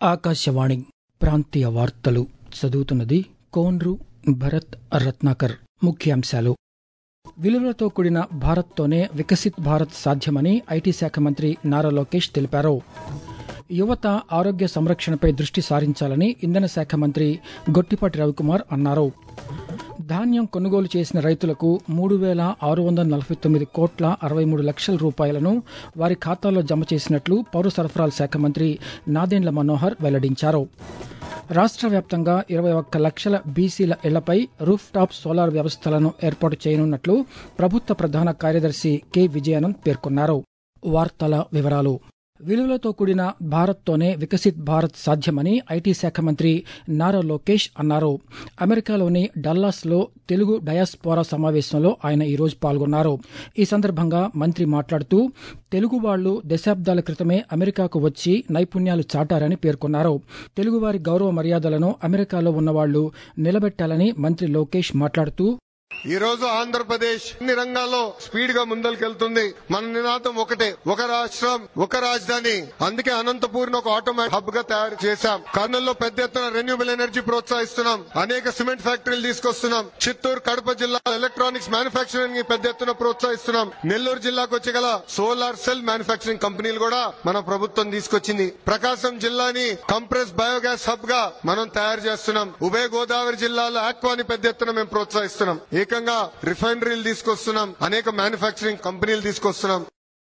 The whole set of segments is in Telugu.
ఆకాశవాణి ప్రాంతీయ వార్తలు చదువుతున్నది కోన్రు భరత్ రత్నాకర్ ముఖ్యాంశాలు విలువలతో కూడిన భారత్తోనే వికసిత్ భారత్ సాధ్యమని ఐటీ శాఖ మంత్రి నారా లోకేష్ తెలిపారు యువత ఆరోగ్య సంరక్షణపై దృష్టి సారించాలని ఇంధన శాఖ మంత్రి గొట్టిపాటి రవికుమార్ అన్నారు ధాన్యం కొనుగోలు చేసిన రైతులకు మూడు వేల ఆరు వందల నలభై తొమ్మిది కోట్ల అరవై మూడు లక్షల రూపాయలను వారి ఖాతాల్లో జమ చేసినట్లు పౌర సరఫరాల శాఖ మంత్రి నాదెండ్ల మనోహర్ వెల్లడించారు రాష్ట్ర వ్యాప్తంగా ఇరవై ఒక్క లక్షల బీసీల ఇళ్లపై రూఫ్ టాప్ సోలార్ వ్యవస్థలను ఏర్పాటు చేయనున్నట్లు ప్రభుత్వ ప్రధాన కార్యదర్శి కె విజయానంద్ పేర్కొన్నారు వార్తల వివరాలు విలువలతో కూడిన భారత్తోనే వికసిత్ భారత్ సాధ్యమని ఐటీ శాఖ మంత్రి నారా లోకేష్ అన్నారు అమెరికాలోని డల్లాస్లో తెలుగు డయాస్పోరా సమావేశంలో ఆయన ఈరోజు పాల్గొన్నారు ఈ సందర్భంగా మంత్రి మాట్లాడుతూ తెలుగు వాళ్లు దశాబ్దాల క్రితమే అమెరికాకు వచ్చి నైపుణ్యాలు చాటారని పేర్కొన్నారు తెలుగువారి గౌరవ మర్యాదలను అమెరికాలో ఉన్నవాళ్లు నిలబెట్టాలని మంత్రి లోకేష్ మాట్లాడుతూ ఈ రోజు ఆంధ్రప్రదేశ్ అన్ని రంగాల్లో స్పీడ్ గా ముందరికెళ్తుంది మన నినాదం ఒకటే ఒక రాష్ట్రం ఒక రాజధాని అందుకే అనంతపూర్ ఒక ఆటోమేటిక్ హబ్ గా తయారు చేశాం కర్నూలులో పెద్ద ఎత్తున రెన్యూబుల్ ఎనర్జీ ప్రోత్సహిస్తున్నాం అనేక సిమెంట్ ఫ్యాక్టరీలు తీసుకొస్తున్నాం చిత్తూరు కడప జిల్లా ఎలక్ట్రానిక్స్ మ్యానుఫాక్చరింగ్ ని పెద్ద ఎత్తున ప్రోత్సహిస్తున్నాం నెల్లూరు జిల్లాకు వచ్చి గల సోలార్ సెల్ మ్యానుఫాక్చరింగ్ కంపెనీలు కూడా మన ప్రభుత్వం తీసుకొచ్చింది ప్రకాశం జిల్లాని కంప్రెస్ బయోగ్యాస్ హబ్ గా మనం తయారు చేస్తున్నాం ఉభయ గోదావరి జిల్లాలో ఆక్వాని పెద్ద ఎత్తున మేము ప్రోత్సహిస్తున్నాం ఏకంగా రిఫైనరీలు తీసుకొస్తున్నాం అనేక మ్యానుఫాక్చరింగ్ కంపెనీలు తీసుకొస్తున్నాం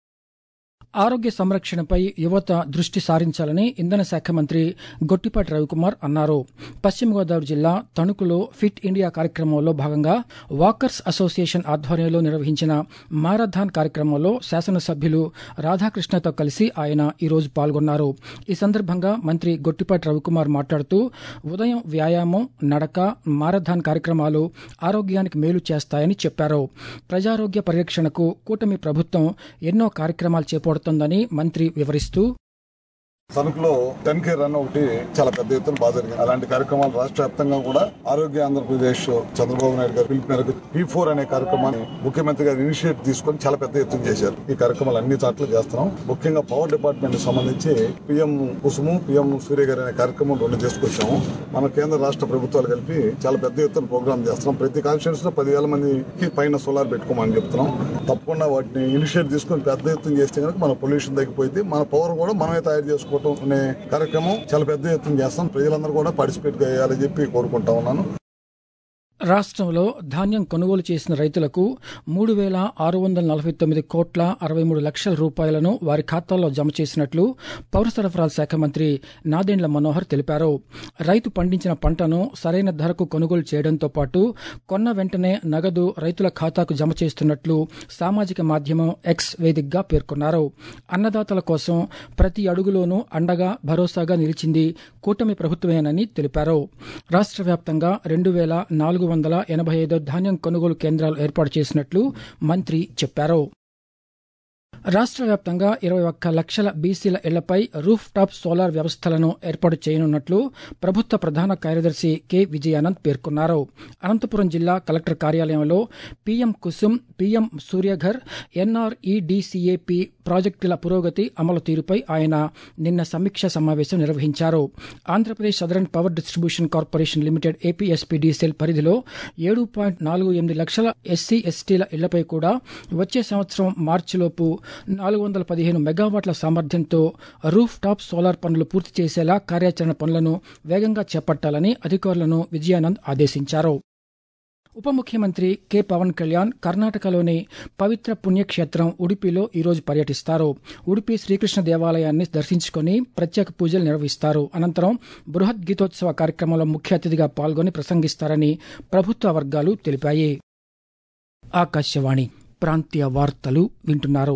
ఆరోగ్య సంరక్షణపై యువత దృష్టి సారించాలని ఇంధన శాఖ మంత్రి గొట్టిపాటి రవికుమార్ అన్నారు పశ్చిమ గోదావరి జిల్లా తణుకులో ఫిట్ ఇండియా కార్యక్రమంలో భాగంగా వాకర్స్ అసోసియేషన్ ఆధ్వర్యంలో నిర్వహించిన మారథాన్ కార్యక్రమంలో శాసనసభ్యులు రాధాకృష్ణతో కలిసి ఆయన ఈరోజు పాల్గొన్నారు ఈ సందర్భంగా మంత్రి గొట్టిపాటి రవికుమార్ మాట్లాడుతూ ఉదయం వ్యాయామం నడక మారథాన్ కార్యక్రమాలు ఆరోగ్యానికి మేలు చేస్తాయని చెప్పారు ప్రజారోగ్య పరిరక్షణకు కూటమి ప్రభుత్వం ఎన్నో కార్యక్రమాలు చేపడుతోంది జరుగుతోందని మంత్రి వివరిస్తూ తణుకులో టెన్ కే రన్ ఒకటి చాలా పెద్ద ఎత్తున బాగా జరిగింది అలాంటి కార్యక్రమాలు రాష్ట్ర వ్యాప్తంగా కూడా ఆరోగ్య ఆంధ్రప్రదేశ్ చంద్రబాబు నాయుడు గారు పిలుపు మేరకు పీ ఫోర్ అనే కార్యక్రమాన్ని ముఖ్యమంత్రి గారు ఇనిషియేట్ తీసుకొని చాలా పెద్ద ఎత్తున చేశారు ఈ కార్యక్రమాలు అన్ని చోట్ల చేస్తున్నాం ముఖ్యంగా పవర్ డిపార్ట్మెంట్ సంబంధించి పిఎం కుసుము పిఎం సూర్య గారు అనే కార్యక్రమం రెండు తీసుకొచ్చాము మన కేంద్ర రాష్ట్ర ప్రభుత్వాలు కలిపి చాలా పెద్ద ఎత్తున ప్రోగ్రామ్ చేస్తున్నాం ప్రతి కాన్స్టిట్యూన్స్ లో పదివేల మందికి పైన సోలార్ పెట్టుకోమని చెప్తున్నాం తప్పకుండా వాటిని ఇనిషియేట్ తీసుకొని పెద్ద ఎత్తున చేస్తే కనుక మన పొల్యూషన్ తగ్గిపోయింది మన పవర్ కూడా మనమే తయారు చేసుకోవటం అనే కార్యక్రమం చాలా పెద్ద ఎత్తున చేస్తాం ప్రజలందరూ కూడా పార్టిసిపేట్ చేయాలని చెప్పి కోరుకుంటా ఉన్నాను రాష్ట్రంలో ధాన్యం కొనుగోలు చేసిన రైతులకు మూడు వేల ఆరు వందల నలభై తొమ్మిది కోట్ల అరవై మూడు లక్షల రూపాయలను వారి ఖాతాల్లో జమ చేసినట్లు పౌర సరఫరాల శాఖ మంత్రి నాదెండ్ల మనోహర్ తెలిపారు రైతు పండించిన పంటను సరైన ధరకు కొనుగోలు చేయడంతో పాటు కొన్న వెంటనే నగదు రైతుల ఖాతాకు జమ చేస్తున్నట్లు సామాజిక మాధ్యమం ఎక్స్ వేదికగా పేర్కొన్నారు అన్నదాతల కోసం ప్రతి అడుగులోనూ అండగా భరోసాగా నిలిచింది కూటమి ప్రభుత్వమేనని తెలిపారు రాష్ట్ర వ్యాప్తంగా రెండు వేల నాలుగు వందల ఎనభై ఐదు ధాన్యం కొనుగోలు కేంద్రాలు ఏర్పాటు చేసినట్లు మంత్రి చెప్పారు రాష్ట్ర వ్యాప్తంగా ఇరవై ఒక్క లక్షల బీసీల ఇళ్లపై రూఫ్ టాప్ సోలార్ వ్యవస్థలను ఏర్పాటు చేయనున్నట్లు ప్రభుత్వ ప్రధాన కార్యదర్శి కె విజయానంద్ పేర్కొన్నారు అనంతపురం జిల్లా కలెక్టర్ కార్యాలయంలో PM Kusum PM Suryaghar NREDCAP ప్రాజెక్టుల పురోగతి అమలు తీరుపై ఆయన నిన్న సమీక్ష సమావేశం నిర్వహించారు Andhra Pradesh Southern Power Distribution Corporation Limited APSPD CL పరిధిలో ఏడు పాయింట్ నాలుగు ఎనిమిది లక్షల ఎస్సీ ఎస్టీల ఇళ్లపై కూడా వచ్చే సంవత్సరం మార్చిలోపు నాలుగు వందల పదిహేను మెగావాట్ల సామర్థ్యంతో రూఫ్ టాప్ సోలార్ పనులు పూర్తి చేసేలా కార్యాచరణ పనులను వేగంగా చేపట్టాలని అధికారులను విజయానంద్ ఆదేశించారు ఉప ముఖ్యమంత్రి కె పవన్ కళ్యాణ్ కర్ణాటకలోని పవిత్ర పుణ్యక్షేత్రం ఉడిపిలో ఈరోజు పర్యటిస్తారు ఉడిపి శ్రీకృష్ణ దేవాలయాన్ని దర్శించుకుని ప్రత్యేక పూజలు నిర్వహిస్తారు అనంతరం బృహత్ గీతోత్సవ కార్యక్రమంలో ముఖ్య అతిథిగా పాల్గొని ప్రసంగిస్తారని ప్రభుత్వ వర్గాలు తెలిపాయి ఆకాశవాణి ప్రాంతీయ వార్తలు వింటున్నారు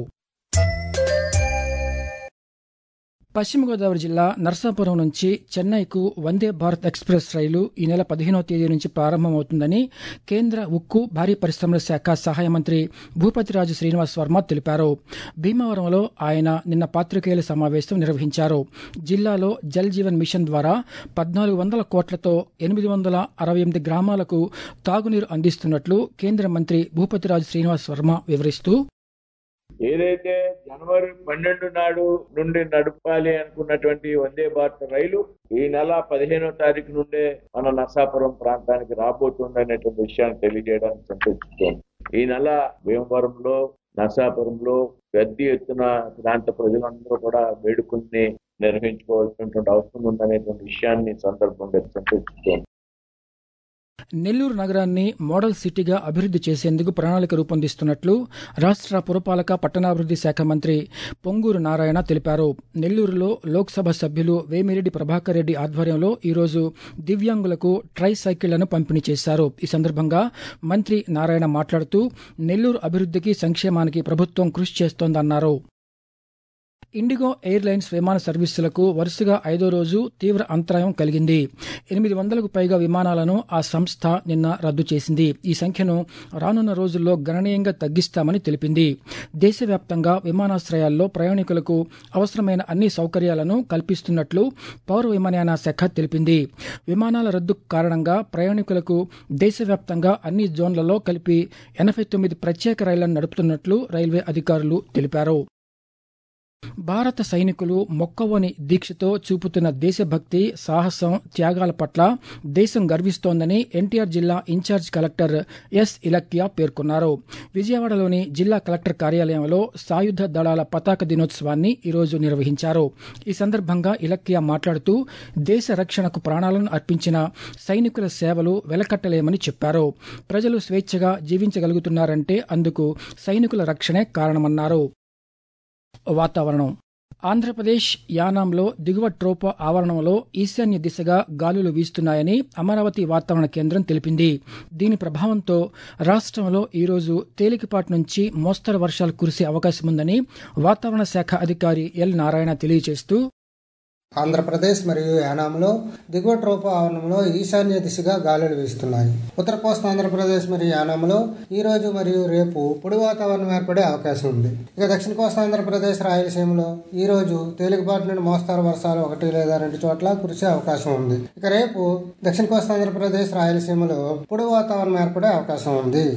పశ్చిమ గోదావరి జిల్లా నర్సాపురం నుంచి చెన్నైకు వందే భారత్ ఎక్స్ప్రెస్ రైలు ఈ నెల పదిహేనవ తేదీ నుంచి ప్రారంభమవుతుందని కేంద్ర ఉక్కు భారీ పరిశ్రమల శాఖ సహాయ మంత్రి భూపతిరాజు శ్రీనివాస్ వర్మ తెలిపారు భీమవరంలో ఆయన నిన్న పాత్రికేయుల సమావేశం నిర్వహించారు జిల్లాలో జల్ జీవన్ మిషన్ ద్వారా పద్నాలుగు వందల కోట్లతో ఎనిమిది వందల అరవై ఎనిమిది గ్రామాలకు తాగునీరు అందిస్తున్నట్లు కేంద్ర మంత్రి భూపతిరాజు శ్రీనివాస్ వర్మ వివరిస్తూ ఏదైతే జనవరి పన్నెండు నాడు నుండి నడపాలి అనుకున్నటువంటి వందే భారత్ రైలు ఈ నెల పదిహేనో తారీఖు నుండే మన నర్సాపురం ప్రాంతానికి రాబోతుంది అనేటువంటి విషయాన్ని తెలియజేయడానికి సంతోషిస్తోంది ఈ నెల భీమవరంలో నర్సాపురంలో పెద్ద ఎత్తున ప్రాంత ప్రజలందరూ కూడా వేడుకల్ని నిర్వహించుకోవాల్సినటువంటి అవసరం ఉందనేటువంటి విషయాన్ని ఈ సందర్భంగా సంతోషిస్తోంది నెల్లూరు నగరాన్ని మోడల్ సిటీగా అభివృద్ది చేసేందుకు ప్రణాళిక రూపొందిస్తున్నట్లు రాష్ట్ర పురపాలక పట్టణాభివృద్ది శాఖ మంత్రి పొంగూరు నారాయణ తెలిపారు నెల్లూరులో లోక్సభ సభ్యులు వేమిరెడ్డి ప్రభాకర్ రెడ్డి ఆధ్వర్యంలో ఈరోజు దివ్యాంగులకు ట్రై సైకిళ్లను పంపిణీ చేశారు ఈ సందర్భంగా మంత్రి నారాయణ మాట్లాడుతూ నెల్లూరు అభివృద్దికి సంక్షేమానికి ప్రభుత్వం కృషి చేస్తోందన్నారు ఇండిగో ఎయిర్లైన్స్ విమాన సర్వీసులకు వరుసగా ఐదో రోజు తీవ్ర అంతరాయం కలిగింది ఎనిమిది వందలకు పైగా విమానాలను ఆ సంస్థ నిన్న రద్దు చేసింది ఈ సంఖ్యను రానున్న రోజుల్లో గణనీయంగా తగ్గిస్తామని తెలిపింది దేశవ్యాప్తంగా విమానాశ్రయాల్లో ప్రయాణికులకు అవసరమైన అన్ని సౌకర్యాలను కల్పిస్తున్నట్లు పౌర విమానయాన శాఖ తెలిపింది విమానాల రద్దు కారణంగా ప్రయాణికులకు దేశవ్యాప్తంగా అన్ని జోన్లలో కలిపి ఎనభై తొమ్మిది ప్రత్యేక రైళ్లను నడుపుతున్నట్లు రైల్వే అధికారులు తెలిపారు భారత సైనికులు మొక్కవని దీక్షతో చూపుతున్న దేశభక్తి సాహసం త్యాగాల పట్ల దేశం గర్విస్తోందని ఎన్టీఆర్ జిల్లా ఇన్ఛార్జ్ కలెక్టర్ ఎస్ ఇలక్కియా పేర్కొన్నారు విజయవాడలోని జిల్లా కలెక్టర్ కార్యాలయంలో సాయుధ దళాల పతాక దినోత్సవాన్ని ఈరోజు నిర్వహించారు ఈ సందర్భంగా ఇలక్కియా మాట్లాడుతూ దేశ రక్షణకు ప్రాణాలను అర్పించిన సైనికుల సేవలు వెలకట్టలేమని చెప్పారు ప్రజలు స్వేచ్ఛగా జీవించగలుగుతున్నారంటే అందుకు సైనికుల రక్షణే కారణమన్నారు వాతావరణం ఆంధ్రప్రదేశ్ యానాంలో దిగువ ట్రోపో ఆవరణంలో ఈశాన్య దిశగా గాలులు వీస్తున్నాయని అమరావతి వాతావరణ కేంద్రం తెలిపింది దీని ప్రభావంతో రాష్ట్రంలో ఈరోజు తేలికపాటి నుంచి మోస్తరు వర్షాలు కురిసే అవకాశం ఉందని వాతావరణ శాఖ అధికారి ఎల్ నారాయణ తెలియజేస్తూ ఆంధ్రప్రదేశ్ మరియు యానాంలో దిగువ ట్రోపో ఆవరణంలో ఈశాన్య దిశగా గాలులు వీస్తున్నాయి ఉత్తర కోస్తా ఆంధ్రప్రదేశ్ మరియు యానాంలో ఈ రోజు మరియు రేపు పొడి వాతావరణం ఏర్పడే అవకాశం ఉంది ఇక దక్షిణ కోస్తా ఆంధ్రప్రదేశ్ రాయలసీమలో ఈ రోజు తేలికపాటి నుండి మోస్తారు వర్షాలు ఒకటి లేదా రెండు చోట్ల కురిసే అవకాశం ఉంది ఇక రేపు దక్షిణ కోస్తా ఆంధ్రప్రదేశ్ రాయలసీమలో పొడి వాతావరణం ఏర్పడే అవకాశం ఉంది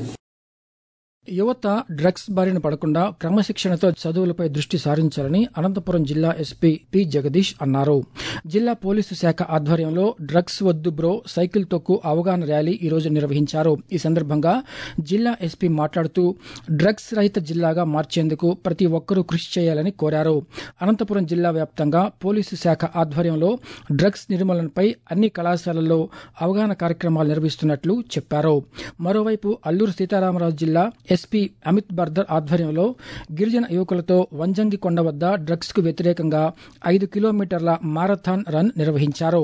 యువత డ్రగ్స్ బారిన పడకుండా క్రమశిక్షణతో చదువులపై దృష్టి సారించాలని అనంతపురం జిల్లా ఎస్పీ పి జగదీష్ అన్నారు జిల్లా పోలీసు శాఖ ఆధ్వర్యంలో డ్రగ్స్ వద్దు బ్రో సైకిల్ తొక్కు అవగాహన ర్యాలీ ఈరోజు నిర్వహించారు ఈ సందర్భంగా జిల్లా ఎస్పీ మాట్లాడుతూ డ్రగ్స్ రహిత జిల్లాగా మార్చేందుకు ప్రతి ఒక్కరూ కృషి చేయాలని కోరారు అనంతపురం జిల్లా వ్యాప్తంగా పోలీసు శాఖ ఆధ్వర్యంలో డ్రగ్స్ నిర్మూలనపై అన్ని కళాశాలల్లో అవగాహన కార్యక్రమాలు నిర్వహిస్తున్నట్లు చెప్పారు మరోవైపు అల్లూరు సీతారామరాజు జిల్లా ఎస్పీ అమిత్ బర్దర్ ఆధ్వర్యంలో గిరిజన యువకులతో వంజంగి కొండ వద్ద డ్రగ్స్ కు వ్యతిరేకంగా ఐదు కిలోమీటర్ల మారథాన్ రన్ నిర్వహించారు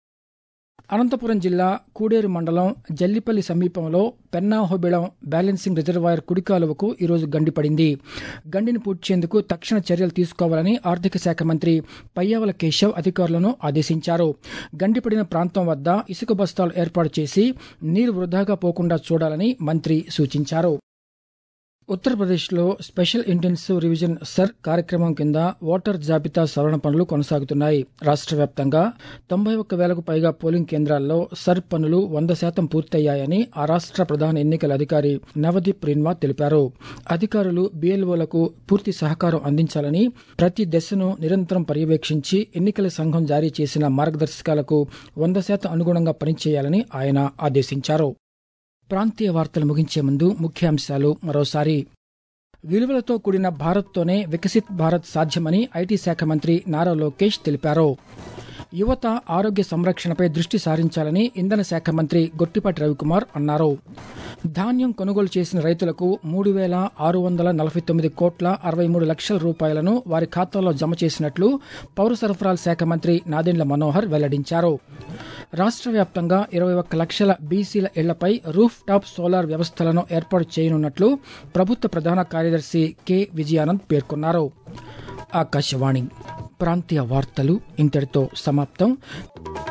అనంతపురం జిల్లా కూడేరు మండలం జల్లిపల్లి సమీపంలో పెన్నాహోబిళం బ్యాలెన్సింగ్ రిజర్వాయర్ కుడి కాలువకు ఈరోజు గండి పడింది గండిని పూడ్చేందుకు తక్షణ చర్యలు తీసుకోవాలని ఆర్థిక శాఖ మంత్రి పయ్యావల కేశవ్ అధికారులను ఆదేశించారు గండిపడిన ప్రాంతం వద్ద ఇసుక బస్తాలు ఏర్పాటు చేసి నీరు వృధాగా పోకుండా చూడాలని మంత్రి సూచించారు ఉత్తరప్రదేశ్లో స్పెషల్ ఇంటెన్సివ్ రివిజన్ సర్ కార్యక్రమం కింద ఓటర్ జాబితా సవరణ పనులు కొనసాగుతున్నాయి రాష్ట్ర వ్యాప్తంగా తొంభై ఒక్క వేలకు పైగా పోలింగ్ కేంద్రాల్లో సర్ పనులు వంద శాతం పూర్తయ్యాయని ఆ రాష్ట్ర ప్రధాన ఎన్నికల అధికారి నవదీప్ రిన్వా తెలిపారు అధికారులు బీఎల్ఓలకు పూర్తి సహకారం అందించాలని ప్రతి దశను నిరంతరం పర్యవేక్షించి ఎన్నికల సంఘం జారీ చేసిన మార్గదర్శకాలకు వంద శాతం అనుగుణంగా పనిచేయాలని ఆయన ఆదేశించారు ప్రాంతీయ వార్తలు ముగించే ముందు ముఖ్యాంశాలు మరోసారి విలువలతో కూడిన భారత్తోనే వికసిత్ భారత్ సాధ్యమని ఐటీ శాఖ మంత్రి నారా లోకేష్ తెలిపారు యువత ఆరోగ్య సంరక్షణపై దృష్టి సారించాలని ఇంధన శాఖ మంత్రి గొట్టిపాటి రవికుమార్ అన్నారు ధాన్యం కొనుగోలు చేసిన రైతులకు మూడు వేల ఆరు వందల నలభై తొమ్మిది కోట్ల అరవై మూడు లక్షల రూపాయలను వారి ఖాతాల్లో జమ చేసినట్లు పౌర సరఫరాల శాఖ మంత్రి నాదెండ్ల మనోహర్ వెల్లడించారు రాష్ట్ర వ్యాప్తంగా ఇరవై ఒక్క లక్షల బీసీల ఇళ్లపై రూఫ్ టాప్ సోలార్ వ్యవస్థలను ఏర్పాటు చేయనున్నట్లు ప్రభుత్వ ప్రధాన కార్యదర్శి కె విజయానంద్ పేర్కొన్నారు ఆకాశవాణి ప్రాంతీయ వార్తలు ఇంతటితో సమాప్తం